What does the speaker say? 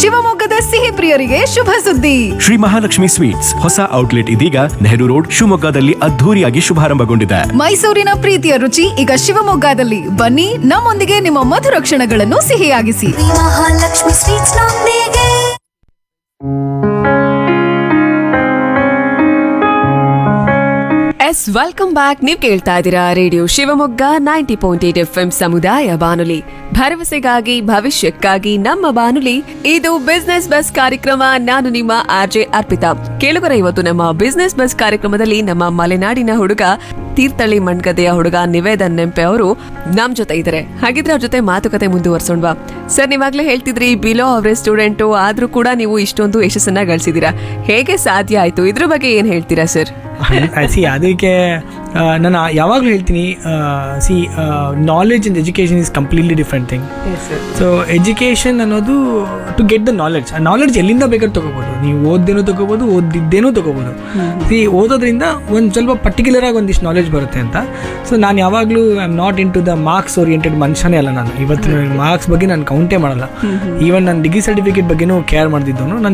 ಶಿವಮೊಗ್ಗದ ಸಿಹಿ ಪ್ರಿಯರಿಗೆ ಶುಭ ಸುದ್ದಿ ಶ್ರೀ ಮಹಾಲಕ್ಷ್ಮಿ ಸ್ವೀಟ್ಸ್ ಹೊಸ ಔಟ್ಲೆಟ್ ಇದೀಗ ನೆಹರು ರೋಡ್ ಶಿವಮೊಗ್ಗದಲ್ಲಿ ಅದ್ಧೂರಿಯಾಗಿ ಶುಭಾರಂಭಗೊಂಡಿದೆ ಮೈಸೂರಿನ ಪ್ರೀತಿಯ ರುಚಿ ಈಗ ಶಿವಮೊಗ್ಗದಲ್ಲಿ ಬನ್ನಿ ನಮ್ಮೊಂದಿಗೆ ನಿಮ್ಮ ಮಧುರ ಕ್ಷಣಗಳನ್ನು ಸಿಹಿಯಾಗಿಸಿ ಮಹಾಲಕ್ಷ್ಮಿ ಸ್ವೀಟ್ಸ್ ನೊಂದಿಗೆ ಎಸ್ ವೆಲ್ಕಮ್ ಬ್ಯಾಕ್ ನೀವು ಕೇಳ್ತಾ ಇದ್ದೀರಾ radio Shivamogga ninety point eight F M ಸಮುದಾಯ ಬಾನುಲಿ ಭರವಸೆಗಾಗಿ ಭವಿಷ್ಯಕ್ಕಾಗಿ ನಮ್ಮ ಬಾನುಲಿ ಇದು ಬಿಸ್ನೆಸ್ ಬಸ್ ಕಾರ್ಯಕ್ರಮ ನಾನು ನಿಮ್ಮ ಆರ್ ಜೆ ಅರ್ಪಿತಾ ಕೇಳುಗರ ಇವತ್ತು ನಮ್ಮ ಬಿಸ್ನೆಸ್ ಬಸ್ ಕಾರ್ಯಕ್ರಮದಲ್ಲಿ ನಮ್ಮ ಮಲೆನಾಡಿನ ಹುಡುಗ ತೀರ್ಥಳ್ಳಿ ಮಣ್ಗದೆಯ ಹುಡುಗ ನಿವೇದನ್ ನೆಂಪೆ ಅವರು ನಮ್ ಜೊತೆ ಇದ್ದಾರೆ ಹಾಗಿದ್ರೆ ಅವ್ರ ಜೊತೆ ಮಾತುಕತೆ ಮುಂದುವರ್ಸೋಣವಾ ಸರ್ ನೀವಾಗ್ಲೇ ಹೇಳ್ತಿದ್ರಿ ಬಿಲೋ ಅವರೇ ಸ್ಟೂಡೆಂಟು ಆದ್ರೂ ಕೂಡ ನೀವು ಇಷ್ಟೊಂದು ಯಶಸ್ಸನ್ನ ಗಳಿಸಿದೀರಾ ಹೇಗೆ ಸಾಧ್ಯ ಆಯ್ತು ಇದ್ರ ಬಗ್ಗೆ ಏನ್ ಹೇಳ್ತೀರಾ ಸರ್ ಸಿ ಅದಕ್ಕೆ ಆ, ನಾನು ಯಾವಾಗಲೂ ಹೇಳ್ತೀನಿ see knowledge and education is completely different thing so education ಅನ್ನೋದು ಟು ಗೆಟ್ ದ ನಾಲೆಡ್ಜ್ ಆ ನಾಲೆಡ್ಜ್ ಎಲ್ಲಿಂದ ಬೇಕಾದ್ರೂ ತಗೋಬೋದು ನೀವು ಓದ್ದೇನೂ ತಗೋಬೋದು ಓದಿದ್ದೇನೂ ತಗೋಬೋದು ಸಿ ಓದೋದ್ರಿಂದ ಒಂದು ಸ್ವಲ್ಪ ಪರ್ಟಿಕ್ಯುಲರ್ ಆಗಿ ಒಂದಿಷ್ಟು ನಾಲೆಡ್ಜ್ ಬರುತ್ತೆ ಅಂತ ಸೊ ನಾನು ಯಾವಾಗಲೂ I am not into the marks oriented ಮನುಷ್ಯನೇ ಅಲ್ಲ ನಾನು ಇವತ್ತು ಮಾರ್ಕ್ಸ್ ಬಗ್ಗೆ ನಾನು ಕೌಂಟೇ ಮಾಡಲ್ಲ ಈವನ್ ನಾನು ಡಿಗ್ರಿ ಸರ್ಟಿಫಿಕೇಟ್ ಬಗ್ಗೆನೂ ಕೇರ್ ಮಾಡ್ತಿದ್ದವನು ನಾನು